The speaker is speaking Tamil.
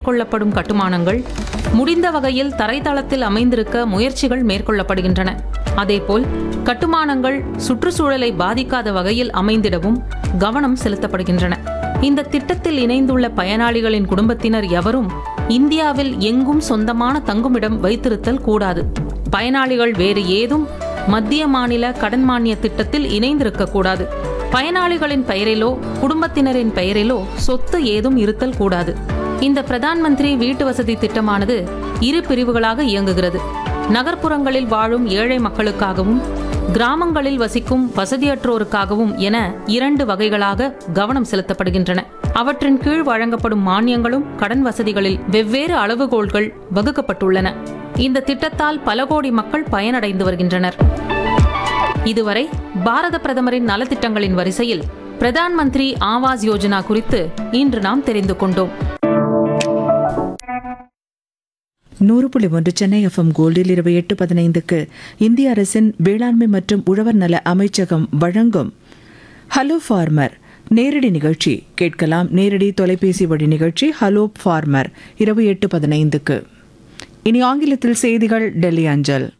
மேற்கொள்ளப்படும் கட்டுமானங்கள் முடிந்த வகையில் தரைத்தளத்தில் அமைந்திருக்க முயற்சிகள் மேற்கொள்ளப்படுகின்றன அதேபோல் கட்டுமானங்கள் சுற்றுச்சூழலை பாதிக்காத வகையில் அமைந்திடவும் கவனம் செலுத்தப்படுகின்றன இந்த திட்டத்தில் இணைந்துள்ள பயனாளிகளின் குடும்பத்தினர் எவரும் இந்தியாவில் எங்கும் சொந்தமான தங்குமிடம் வைத்திருத்தல் கூடாது பயனாளிகள் வேறு ஏதும் மத்திய மாநில கடன் மானிய திட்டத்தில் இணைந்திருக்க கூடாது பயனாளிகளின் பெயரிலோ குடும்பத்தினரின் பெயரிலோ சொத்து ஏதும் இருத்தல் கூடாது இந்த பிரதான் மந்திரி வீட்டு வசதி திட்டமானது இரு பிரிவுகளாக இயங்குகிறது நகர்ப்புறங்களில் வாழும் ஏழை மக்களுக்காகவும் கிராமங்களில் வசிக்கும் வசதியற்றோருக்காகவும் என இரண்டு வகைகளாக கவனம் செலுத்தப்படுகின்றன அவற்றின் கீழ் வழங்கப்படும் மானியங்களும் கடன் வசதிகளில் வெவ்வேறு அளவுகோல்கள் வகுக்கப்பட்டுள்ளன இந்த திட்டத்தால் பல கோடி மக்கள் பயனடைந்து வருகின்றனர் இதுவரை பாரத பிரதமரின் நலத்திட்டங்களின் வரிசையில் பிரதான் மந்திரி ஆவாஸ் யோஜனா குறித்து இன்று நாம் தெரிந்து கொண்டோம் நூறு புள்ளி ஒன்று சென்னை எஃப்எம் கோல்டில் இரவு எட்டு பதினைந்துக்கு இந்திய அரசின் வேளாண்மை மற்றும் உழவர் நல அமைச்சகம் வழங்கும் ஹலோ ஃபார்மர் நேரடி நிகழ்ச்சி கேட்கலாம் நேரடி தொலைபேசி வழி நிகழ்ச்சி ஹலோ ஃபார்மர் இரவு எட்டு பதினைந்துக்கு இனி ஆங்கிலத்தில் செய்திகள் டெல்லி அஞ்சல்